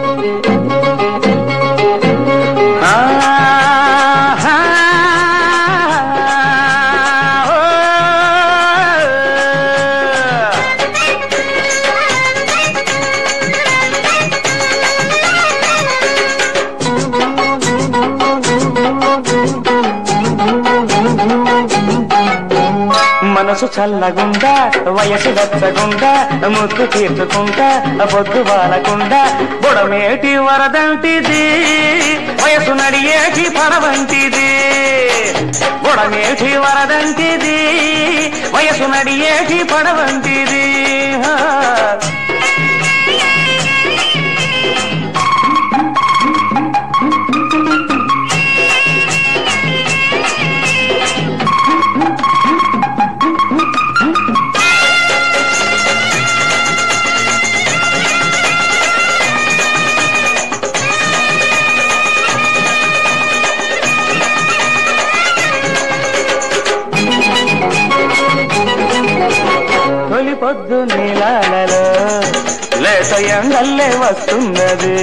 ఆహా, ఓ. మనసు చల్లగుండా వయసు వెచ్చగుండా ముద్దు తీర్చుకుంటా బొద్దు వాలకుండా బుడమేటి వరదంటిది వయసు నడియేటి పడవంటిది బుడమేటి వరదంటిది వయసు నడియేటి పడవంటిది హా. తొలి పొద్దు నీలాలలో లేత ఎండల్లే వస్తున్నది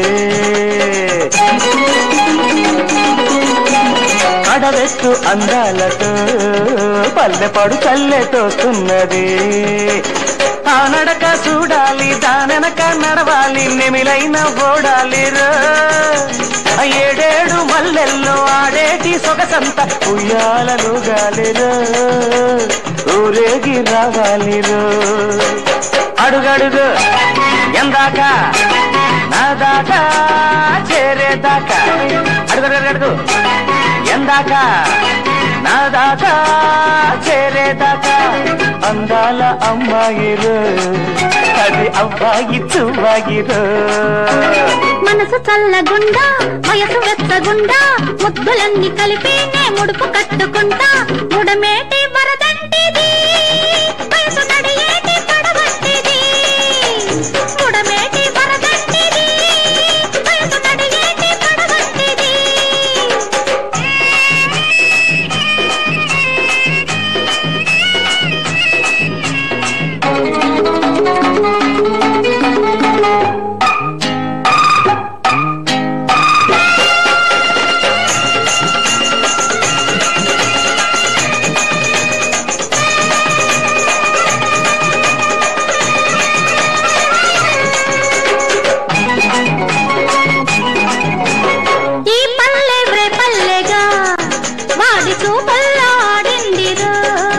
కడవెత్తు అందాలతో పల్లె పడు తోస్తున్నది ఆ నడక చూడాలి దానెనక నడవాలి నెమిలైన ఓడాలి రో ఆ ఏడేడు మల్లెల్లో ఆడేటి సొగసంత ఉయ్యాలను గాలిరో ఊరేగి రావాలిరో అడుగడుగు ఎందాక నా దాకా చేరేదాకా అడుగు అడుగు అడుగు ఎందాక నా దాకా చేరేదాకా అందాల అమ్మాయిరు అది అబ్బాయి చువ్వాయిరు మనసు చల్లగుండా వయసు వెచ్చగుండా ముద్దులన్నీ కలిపి నే ముడుపు కట్టుకుంటా ముడమేటి వరదంటిది వయసు నడియేటి పడవంటిది ముడమేటి వరదంటిది వయసు నడియేటి పడవంటిది ఈ పల్లె వ్రే పల్లెగా వాడి చూపల్లో ఆడిందిరో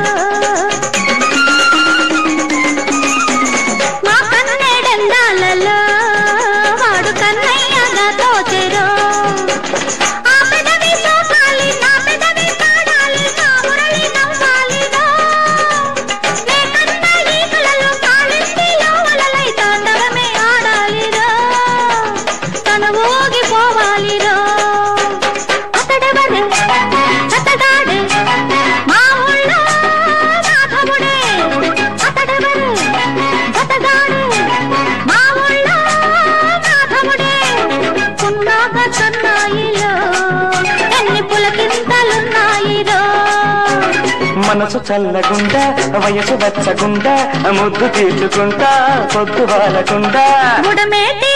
మా కన్నెడందాలలో వాడు కన్నయ్యగా తోచెరో ఆ పెదవి సోకాలి నా పెదవి పాడాలి నా మురళి నవ్వాలిరో నే కన్న ఈ కలలు కాలింది లోవలలై తాండవమే ఆడాలిరో తను ఊగిపోవాలిరో అతడెవరు అతగాడు మా ఊళ్ళో మాధవుడే అతడెవరు అతగాడు మా ఊళ్ళో మాధవుడే ఉన్నాక సన్నాయిలో ఎన్ని పులకింతలున్నాయిరో మనసు చల్లగుండా వయసు వెచ్చగుండా ముద్దు తీర్చుకుంటా పొద్దు వాలకుండా గుడమేటి